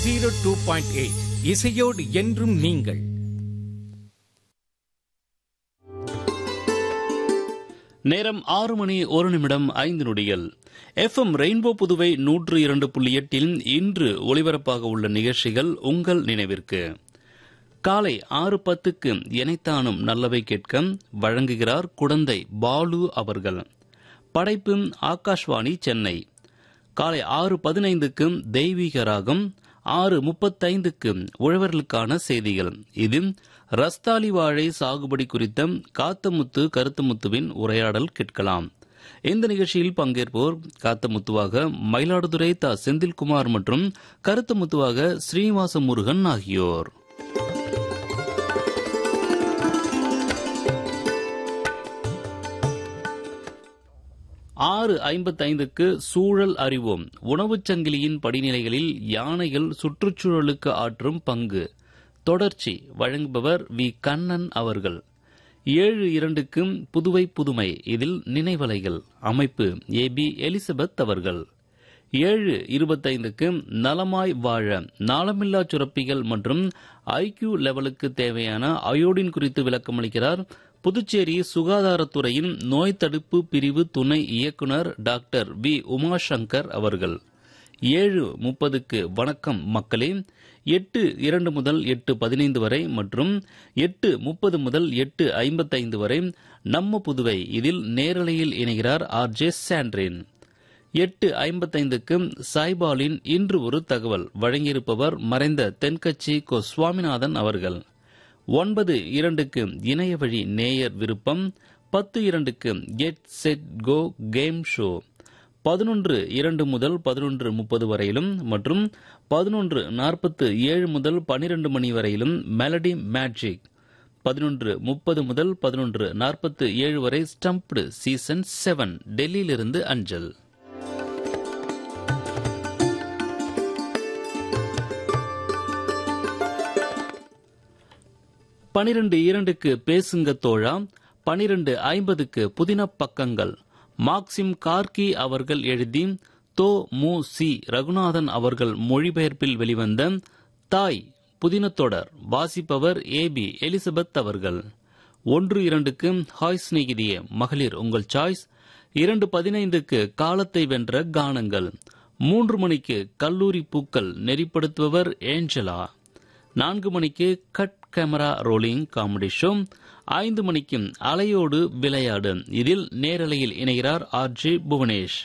zero two point eight இசையோடு என்றும் நீங்கள் நேரம் ஆறு மணி ஒரு நிமிடம் ஐந்து நொடிகள் எஃப்எம் ரெயின்போ புதுவை நூற்று இரண்டு புள்ளி எட்டில் இன்று ஒளிபரப்பாக உள்ள நிகழ்ச்சிகள் உங்கள் நினைவிற்கு காலை ஆறு பத்துக்கு இணைத்தானும் நல்லவை கேட்க வழங்குகிறார் குடந்தை பாலு அவர்கள் படைப்பு ஆகாஷ்வாணி சென்னை காலை ஆறு பதினைந்துக்கு தெய்வீக ராகம் ஆறு முப்பத்தைந்துக்கு உழவர்களுக்கான செய்திகள் இது ரஸ்தாலி வாழை சாகுபடி குறித்த காத்தமுத்து கருத்தமுத்துவின் உரையாடல் கேட்கலாம் இந்த நிகழ்ச்சியில் பங்கேற்போர் காத்தமுத்துவாக மயிலாடுதுறை தா செந்தில்குமார் மற்றும் கருத்தமுத்துவாக ஸ்ரீனிவாச முருகன் ஆகியோர் ஆறு ஐம்பத்தைந்துக்கு சூழல் அறிவோம் உணவுச் சங்கிலியின் படிநிலைகளில் யானைகள் சுற்றுச்சூழலுக்கு ஆற்றும் பங்கு தொடர்ச்சி வழங்குபவர் வி கண்ணன் அவர்கள் ஏழு இரண்டுக்கு புதுவை புதுமை இதில் நினைவலைகள் அமைப்பு ஏ பி எலிசபெத் அவர்கள் ஏழு இருபத்தைந்துக்கு நலமாய் வாழ நாளமில்லா சுரப்பிகள் மற்றும் ஐக்யூ லெவலுக்கு தேவையான அயோடின் குறித்து விளக்கமளிக்கிறார் புதுச்சேரி சுகாதாரத்துறையின் நோய் தடுப்பு பிரிவு துணை இயக்குனர் டாக்டர் வி உமாசங்கர் அவர்கள் ஏழு முப்பதுக்கு வணக்கம் மக்களே எட்டு இரண்டு முதல் எட்டு பதினைந்து வரை மற்றும் எட்டு முப்பது முதல் எட்டு ஐம்பத்தைந்து வரை நம்ம புதுவை இதில் நேரலையில் இணைகிறார் ஆர் ஜே சாண்ட்ரின் எட்டு ஐம்பத்தைந்துக்கு சாய்பாலின் இன்று ஒரு தகவல் வழங்கியிருப்பவர் மறைந்த தென்கட்சி கோ சுவாமிநாதன் அவர்கள் ஒன்பது இரண்டுக்கு இணைய வழி நேயர் விருப்பம் பத்து இரண்டுக்கு get set go game show பதினொன்று இரண்டு முதல் பதினொன்று முப்பது வரையிலும் மற்றும் பதினொன்று நாற்பத்து ஏழு முதல் பனிரெண்டு மணி வரையிலும் மெலடி மேஜிக் பதினொன்று முப்பது முதல் பதினொன்று நாற்பத்து ஏழு வரை ஸ்டம்ப்டு சீசன் செவன் டெல்லியிலிருந்து அஞ்சல் பனிரெண்டு இரண்டுக்கு பேசுங்க தோழா பனிரெண்டு ஐம்பதுக்கு புதின பக்கங்கள் மார்க்சிம் கார்கி அவர்கள் எழுதி தோ மு சி ரகுநாதன் அவர்கள் மொழிபெயர்ப்பில் வெளிவந்த தாய் புதினத்தொடர் வாசிப்பவர் ஏ பி எலிசபெத் அவர்கள் ஒன்று இரண்டுக்கு ஹாய் சிநேகிதியே மகளிர் உங்கள் சாய்ஸ் இரண்டு பதினைந்துக்கு காலத்தை வென்ற கானங்கள் மூன்று மணிக்கு கல்லூரி பூக்கள் நெறிப்படுத்துபவர் ஏஞ்சலா நான்கு மணிக்கு cut camera rolling comedy show ஐந்து மணிக்கு அலையோடு விளையாடு இதில் நேரலையில் இணைகிறார் ஆர் ஜே புவனேஷ்